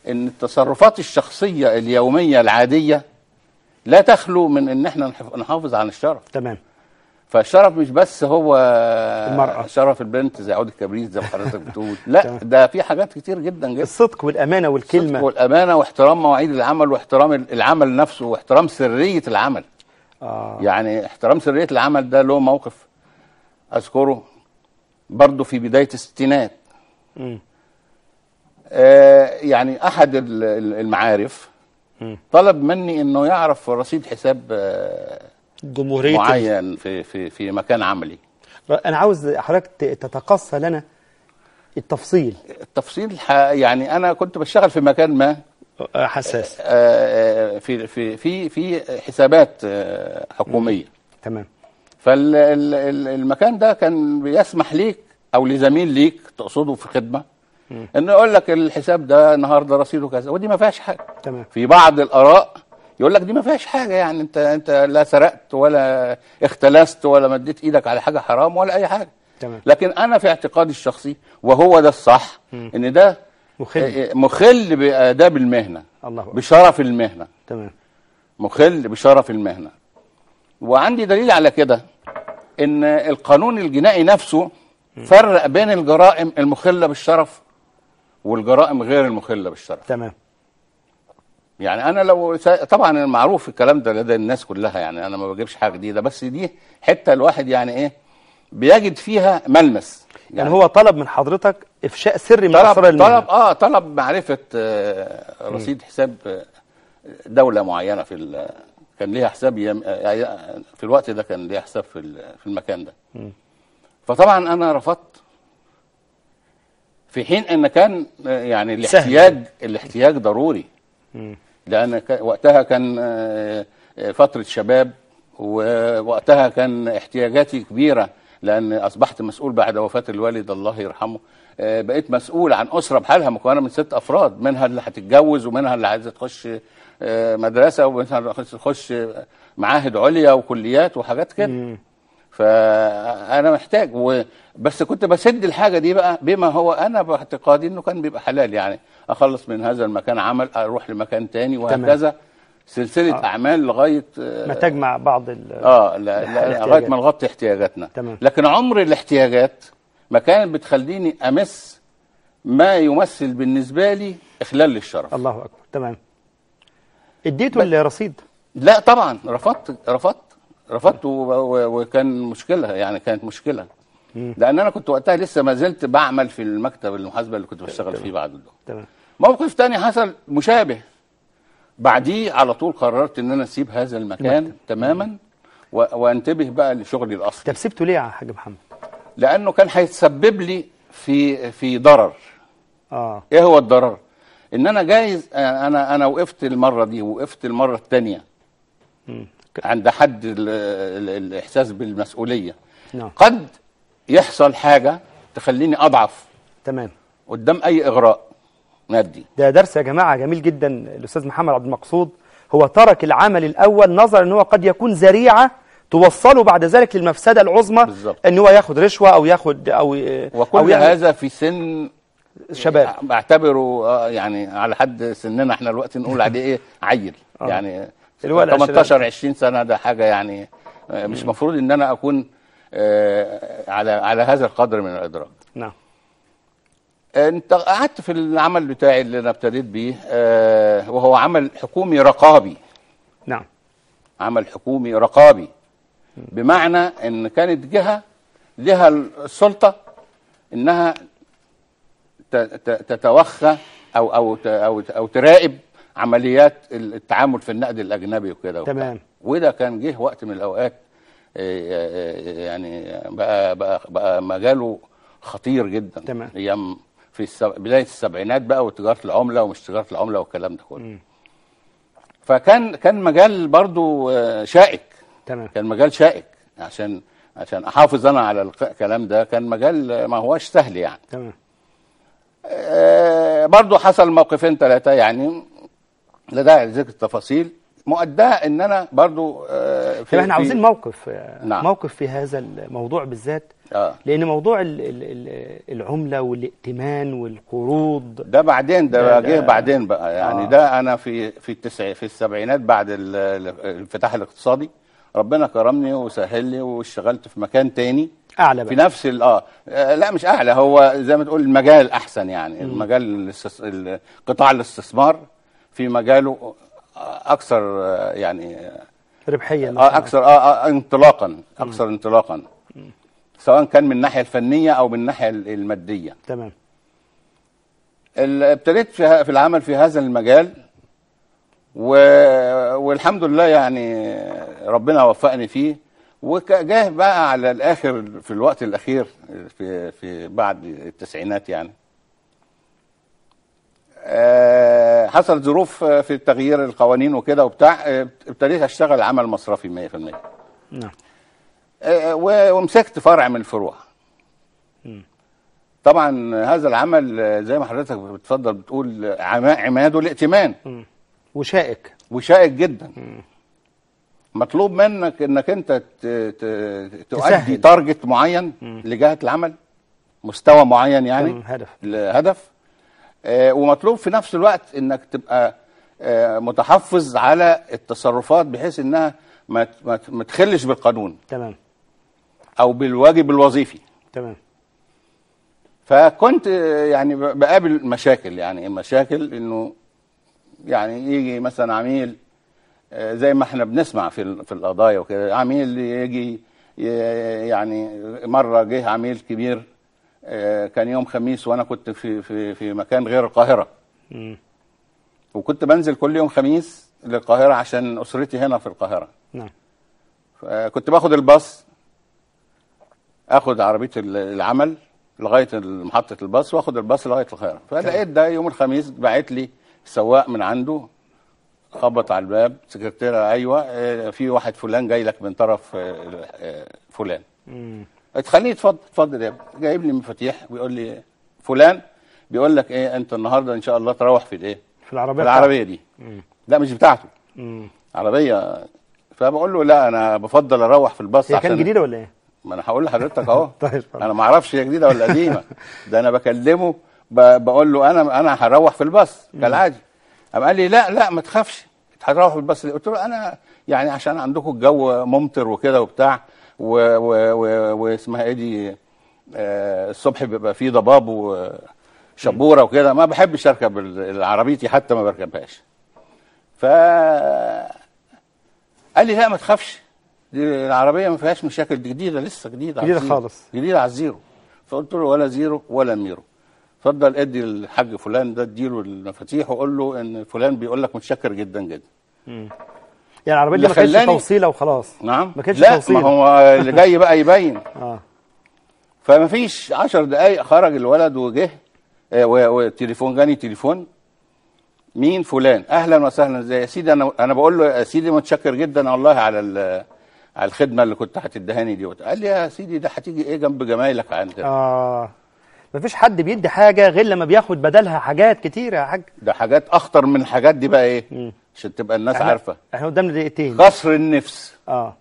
ان التصرفات الشخصيه اليوميه العاديه لا تخلو من ان احنا نحف- نحافظ على الشرف تمام فالشرف مش بس هو المرأة. شرف البنت زي عود الكبريت زي ما حضرتك بتقول لا تمام. ده في حاجات كتير جدا جدا الصدق والامانه والكلمه الصدق والامانه واحترام مواعيد العمل واحترام العمل نفسه واحترام سريه العمل آه. يعني احترام سريه العمل ده له موقف اذكره برضه في بدايه الستينات مم. آه يعني احد ال- ال- المعارف مم. طلب مني انه يعرف رصيد حساب آه جمهوريه معين في في في مكان عملي انا عاوز حضرتك ت- تتقصى لنا التفصيل التفصيل ح- يعني انا كنت بشتغل في مكان ما آه، حساس آه، في في في في حسابات آه، حكوميه تمام فالمكان ده كان بيسمح ليك او لزميل ليك تقصده في خدمه انه يقول لك الحساب ده النهارده رصيده كذا ودي ما فيهاش حاجه تمام في بعض الاراء يقول لك دي ما فيهاش حاجه يعني انت انت لا سرقت ولا اختلست ولا مديت ايدك على حاجه حرام ولا اي حاجه تمام لكن انا في اعتقادي الشخصي وهو ده الصح ان ده مخل مخل باداب المهنه الله أكبر. بشرف المهنه تمام مخل بشرف المهنه وعندي دليل على كده ان القانون الجنائي نفسه فرق بين الجرائم المخله بالشرف والجرائم غير المخله بالشرف تمام يعني انا لو سا- طبعا المعروف الكلام ده لدى الناس كلها يعني انا ما بجيبش حاجه جديده بس دي حته الواحد يعني ايه بيجد فيها ملمس يعني هو طلب من حضرتك افشاء سر من اسرار طلب المهنه طلب اه طلب معرفه آه رصيد حساب آه، دوله معينه في ال- كان ليها حساب يم... آه، في الوقت ده كان ليها حساب في ال- في المكان ده فطبعا انا رفضت في حين ان كان آه، يعني الاحتياج الاحتياج ضروري لان ك- وقتها كان آه، آه، فتره شباب ووقتها كان احتياجاتي كبيره لان اصبحت مسؤول بعد وفاه الوالد الله يرحمه آه، بقيت مسؤول عن اسره بحالها مكونه من ست افراد منها اللي هتتجوز ومنها اللي عايزه تخش آه، مدرسه ومنها اللي عايزة تخش معاهد عليا وكليات وحاجات كده فانا محتاج و... بس كنت بسد الحاجه دي بقى بما هو انا باعتقادي انه كان بيبقى حلال يعني اخلص من هذا المكان عمل اروح لمكان تاني وهكذا سلسله آه. اعمال لغايه آه، ما تجمع بعض ال- اه لا لا الاحتياجات. لغايه ما نغطي احتياجاتنا تمام. لكن عمر الاحتياجات ما كانت بتخليني امس ما يمثل بالنسبه لي اخلال للشرف الله اكبر تمام اديته الرصيد لا طبعا رفضت رفضت رفضت و- و- وكان مشكله يعني كانت مشكله لان انا كنت وقتها لسه ما زلت بعمل في المكتب المحاسبه اللي كنت بشتغل فيه بعد الظهر تمام موقف تاني حصل مشابه بعديه على طول قررت ان انا اسيب هذا المكان تماما و- وانتبه بقى لشغلي الاصلي طب سبته ليه يا حاج محمد لانه كان هيتسبب لي في في ضرر اه ايه هو الضرر ان انا جايز انا انا وقفت المره دي وقفت المره الثانيه عند حد ال- ال- الاحساس بالمسؤوليه نعم قد يحصل حاجه تخليني اضعف تمام قدام اي اغراء مادي ده درس يا جماعه جميل جدا الاستاذ محمد عبد المقصود هو ترك العمل الاول نظرا ان هو قد يكون ذريعه توصله بعد ذلك للمفسده العظمى بالظبط. ان هو ياخد رشوه او ياخد او وكل أو يعمل هذا في سن شباب بعتبره آه، يعني على حد سننا احنا الوقت نقول عليه ايه عيل آه. يعني اللي هو العشرينات. 18 20 سنه ده حاجه يعني آه، مش مفروض ان انا اكون آه، على على هذا القدر من الادراك نعم انت قعدت في العمل بتاعي اللي انا ابتديت بيه آه، وهو عمل حكومي رقابي نعم عمل حكومي رقابي بمعنى ان كانت جهه لها السلطه انها ت- ت- تتوخى او او ت- او او تراقب عمليات التعامل في النقد الاجنبي وكده وبتاع. تمام. وده كان جه وقت من الاوقات آه، آه، يعني بقى بقى بقى مجاله خطير جدا تمام. ايام في السب... بدايه السبعينات بقى وتجاره العمله ومش تجاره العمله والكلام ده كله فكان كان مجال برضو آه، شائك تمام كان مجال شائك عشان عشان احافظ انا على الق- الكلام ده كان مجال آه، ما هوش سهل يعني تمام آه، برضو حصل موقفين ثلاثه يعني لا داعي لذكر التفاصيل مؤداه ان انا برضو آه، في- طب احنا في- عاوزين موقف آه، نعم. موقف في هذا الموضوع بالذات اه لان موضوع ال- ال- ال- العمله والائتمان والقروض ده بعدين ده- ده ده- جه بعدين بقى يعني آه. ده انا في في التسع في السبعينات بعد ال- ال- الانفتاح الاقتصادي ربنا كرمني وسهل لي واشتغلت في مكان تاني اعلى في بقى نفس ال- اه آه، لا مش اعلى هو زي ما تقول المجال احسن يعني المجال الاستس- ال- قطاع الاستثمار في مجاله اكثر آه، يعني ربحيه آه، مثلاً. اكثر آه آه، انطلاقا اكثر انطلاقا سواء كان من الناحيه الفنيه او من الناحيه الماديه تمام ال- ابتديت في في العمل في هذا المجال و... والحمد لله يعني ربنا وفقني فيه وجاه بقى على الاخر في الوقت الاخير في في بعد التسعينات يعني آه، حصل ظروف في تغيير القوانين وكده وبتاع آه، ابتديت اشتغل عمل مصرفي 100% نعم آه، و- ومسكت فرع من الفروع طبعا هذا العمل آه، زي ما حضرتك بتفضل بتقول آه، عما- عماده الائتمان وشائك وشائك جدا مطلوب منك انك انت ت- ت- تؤدي تسهل. تارجت معين لجهه العمل مستوى معين يعني تمام، هدف الهدف آه، ومطلوب في نفس الوقت انك تبقى آه، متحفظ على التصرفات بحيث انها ما ت- ما ت- ما تخلش بالقانون تمام او بالواجب الوظيفي تمام فكنت آه، يعني ب- بقابل مشاكل يعني مشاكل انه يعني يجي مثلا عميل آه، زي ما احنا بنسمع في ال- في القضايا وكده عميل يجي ي- يعني مره جه عميل كبير آه، كان يوم خميس وانا كنت في في في مكان غير القاهره مم. وكنت بنزل كل يوم خميس للقاهره عشان اسرتي هنا في القاهره نعم كنت باخد الباص اخد عربيه ال- العمل لغايه محطه الباص واخد الباص لغايه القاهره فلقيت ده يوم الخميس باعت لي سواق من عنده خبط على الباب سكرتيرة ايوه آه، في واحد فلان جاي لك من طرف آه، آه، فلان مم. تخليه اتفضل اتفضل يا ابني جايب لي مفاتيح بيقول لي فلان بيقول لك ايه انت النهارده ان شاء الله تروح في الايه في العربيه في العربيه دي مم. لا مش بتاعته مم. عربيه فبقول له لا انا بفضل اروح في الباص هي كان عشان جديده ولا ايه؟ ما انا هقول لحضرتك اهو طيب اتفضل. انا ما اعرفش هي جديده ولا قديمه ده انا بكلمه ب- بقول له انا انا هروح في الباص كالعادي قام قال لي لا لا ما تخافش هتروح في الباص ليه؟ قلت له انا يعني عشان عندكم الجو ممطر وكده وبتاع و- و- و- واسمها ايه دي آه، الصبح بيبقى فيه ضباب وشبوره وكده ما بحبش اركب ال- عربيتي حتى ما بركبهاش ف قال لي لا ما تخافش دي العربيه ما فيهاش مشاكل دي جديده لسه جديده على جديدة الزيرو. خالص. جديده على الزيرو فقلت له ولا زيرو ولا ميرو اتفضل ادي الحاج فلان ده اديله المفاتيح وقول له ان فلان بيقول لك متشكر جدا جدا يعني العربيه دي اللي ما كانتش خلاني- توصيله وخلاص نعم ما كانتش لا توصيله ما هو اللي جاي بقى يبين اه فما فيش عشر دقايق خرج الولد وجه آه، و- والتليفون جاني تليفون مين فلان اهلا وسهلا ازاي يا سيدي انا انا بقول له يا سيدي متشكر جدا والله على ال- على الخدمه اللي كنت هتدهاني دي قال لي يا سيدي ده هتيجي ايه جنب جمايلك عندنا اه مفيش حد بيدي حاجه غير لما بياخد بدلها حاجات كتيره يا حاج ده حاجات اخطر من الحاجات دي بقى ايه مم. عشان تبقى الناس احنا- عارفه احنا قدامنا دقيقتين قصر النفس اه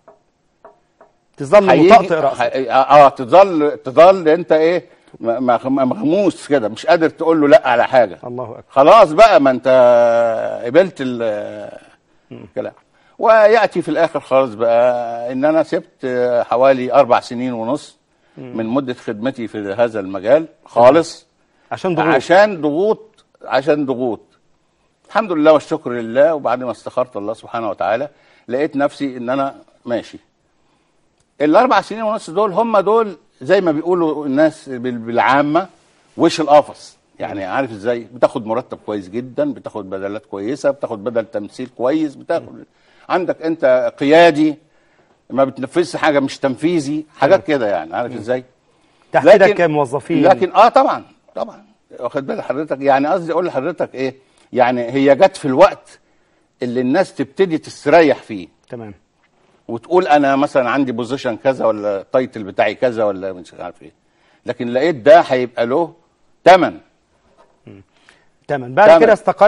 تظل هيجي- مطأطئ راسك ه- اه تظل تظل انت ايه م- م- مغموس كده مش قادر تقول له لا على حاجه الله اكبر خلاص بقى ما انت قبلت ال- الكلام وياتي في الاخر خالص بقى ان انا سبت حوالي اربع سنين ونص من مده خدمتي في هذا المجال خالص عشان ضغوط عشان ضغوط عشان ضغوط الحمد لله والشكر لله وبعد ما استخرت الله سبحانه وتعالى لقيت نفسي ان انا ماشي الاربع سنين ونص دول هم دول زي ما بيقولوا الناس بال- بالعامه وش القفص يعني عارف ازاي بتاخد مرتب كويس جدا بتاخد بدلات كويسه بتاخد بدل تمثيل كويس بتاخد عندك انت قيادي ما بتنفذش حاجه مش تنفيذي حاجات كده يعني عارف ازاي تحت لكن- ايدك موظفين لكن اه طبعا طبعا واخد بال حضرتك يعني قصدي اقول لحضرتك ايه يعني هي جت في الوقت اللي الناس تبتدي تستريح فيه تمام وتقول انا مثلا عندي بوزيشن كذا ولا التايتل بتاعي كذا ولا مش عارف ايه لكن لقيت ده هيبقى له ثمن تمام بعد تمام. كده استقلت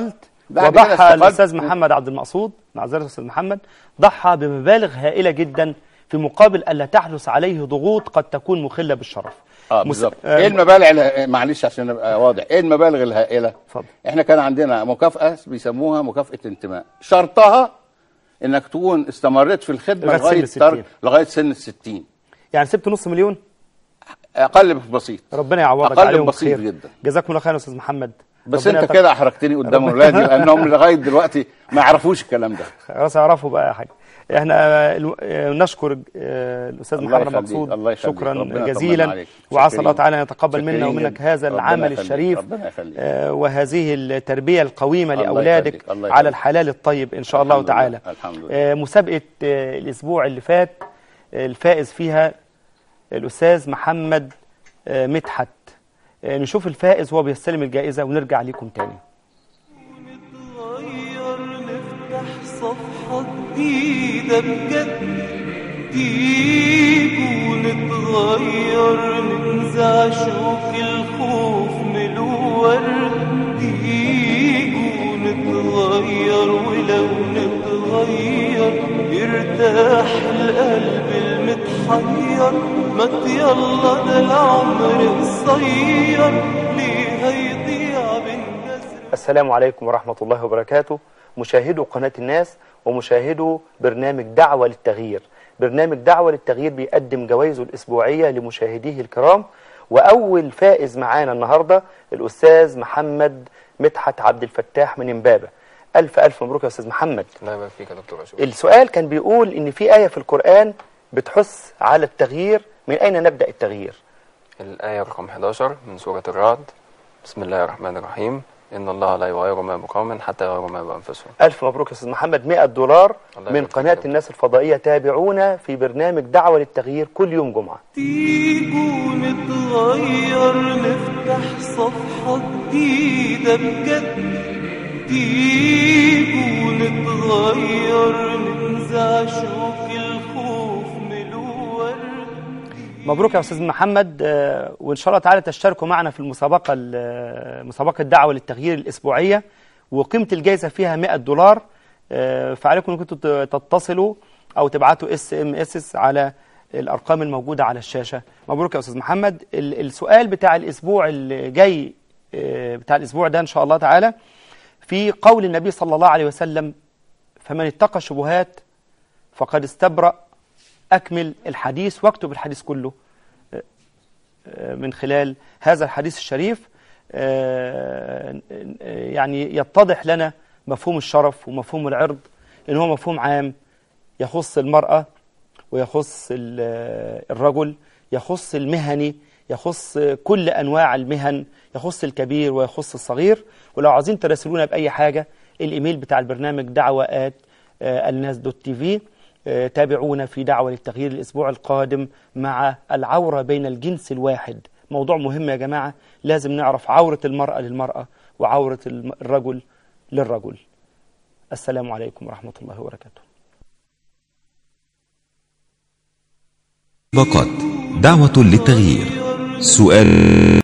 بعد كده وضحى استقلت. الاستاذ محمد عبد المقصود معذره الاستاذ محمد ضحى بمبالغ هائله جدا في مقابل الا تحدث عليه ضغوط قد تكون مخله بالشرف اه مس- بالظبط آه، ايه المبالغ اله- معلش عشان ابقى واضح ايه المبالغ الهائله اتفضل. احنا كان عندنا مكافاه بيسموها مكافاه انتماء شرطها انك تكون استمريت في الخدمه لغاية سن لغايه الستين. تر- لغايه سن ال 60 يعني سبت نص مليون اقل بسيط ربنا يعوضك أقل عليهم بسيط خير جدا. جزاكم الله خير يا استاذ محمد بس ربنا انت يتق- كده احرجتني قدام ربنا- اولادي لانهم لغايه دلوقتي ما يعرفوش الكلام ده خلاص يعرفوا بقى حاجه احنا آه، الو- آه، نشكر آه، الاستاذ الله محمد يخليك، مقصود الله يخليك، شكرا ربنا يطمن جزيلا عليك. وعسى الله شاكرين. تعالى ان يتقبل منا شاكرين ومنك جدا. هذا ربنا العمل يخليك، الشريف ربنا يخليك. آه، وهذه التربيه القويمه الله لاولادك يخليك، الله على يخليك. الحلال الطيب ان شاء الله الحمد لله، تعالى الحمد لله. آه، مسابقه آه، الاسبوع اللي فات آه، الفائز فيها الاستاذ محمد آه، مدحت آه، نشوف الفائز وهو بيستلم الجائزه ونرجع ليكم تاني نتغير نفتح صفحة جديدة بجد تيجوا نتغير ننزع شوك الخوف من الورد تيجوا نتغير ولو نتغير يرتاح القلب المتحير ما يلا ده العمر قصير ليه هيضيع بالجسر السلام عليكم ورحمة الله وبركاته مشاهدو قناة الناس ومشاهدو برنامج دعوة للتغيير برنامج دعوة للتغيير بيقدم جوائزه الأسبوعية لمشاهديه الكرام وأول فائز معانا النهاردة الأستاذ محمد مدحت عبد الفتاح من إمبابة ألف ألف مبروك يا أستاذ محمد الله يبارك فيك يا دكتور أشوف السؤال كان بيقول إن في آية في القرآن بتحث على التغيير من أين نبدأ التغيير الآية رقم 11 من سورة الرعد بسم الله الرحمن الرحيم إن الله لا يغير ما بقوم حتى يغيروا ما بأنفسهم ألف مبروك يا أستاذ محمد 100 دولار الله من يبارك فيك قناة يا دكتور. الناس الفضائية تابعونا في برنامج دعوة للتغيير كل يوم جمعة تيجوا نتغير نفتح صفحة جديدة بجد تيجوا نتغير ننزع شوك الخوف من الورد مبروك يا أستاذ محمد آه، وإن شاء الله تعالى تشتركوا معنا في المسابقة ال- مسابقة دعوة للتغيير الأسبوعية وقيمة الجائزة فيها 100 دولار آه، فعليكم أنكم تت- تتصلوا أو تبعتوا اس ام اس على الأرقام الموجودة على الشاشة مبروك يا أستاذ محمد ال- السؤال بتاع الأسبوع اللي جاي آه، بتاع الأسبوع ده إن شاء الله تعالى في قول النبي صلى الله عليه وسلم فمن اتقى الشبهات فقد استبرأ أكمل الحديث واكتب الحديث كله آه، آه، من خلال هذا الحديث الشريف آه، آه، يعني يتضح لنا مفهوم الشرف ومفهوم العرض إن هو مفهوم عام يخص المرأة ويخص ال- آه، الرجل يخص المهني يخص كل أنواع المهن يخص الكبير ويخص الصغير ولو عايزين تراسلونا بأي حاجة الإيميل بتاع البرنامج دعوة آت الناس دوت تي في آه، تابعونا في دعوة للتغيير الأسبوع القادم مع العورة بين الجنس الواحد موضوع مهم يا جماعة لازم نعرف عورة المرأة للمرأة وعورة الم- الرجل للرجل السلام عليكم ورحمة الله وبركاته فقط دعوة للتغيير سؤال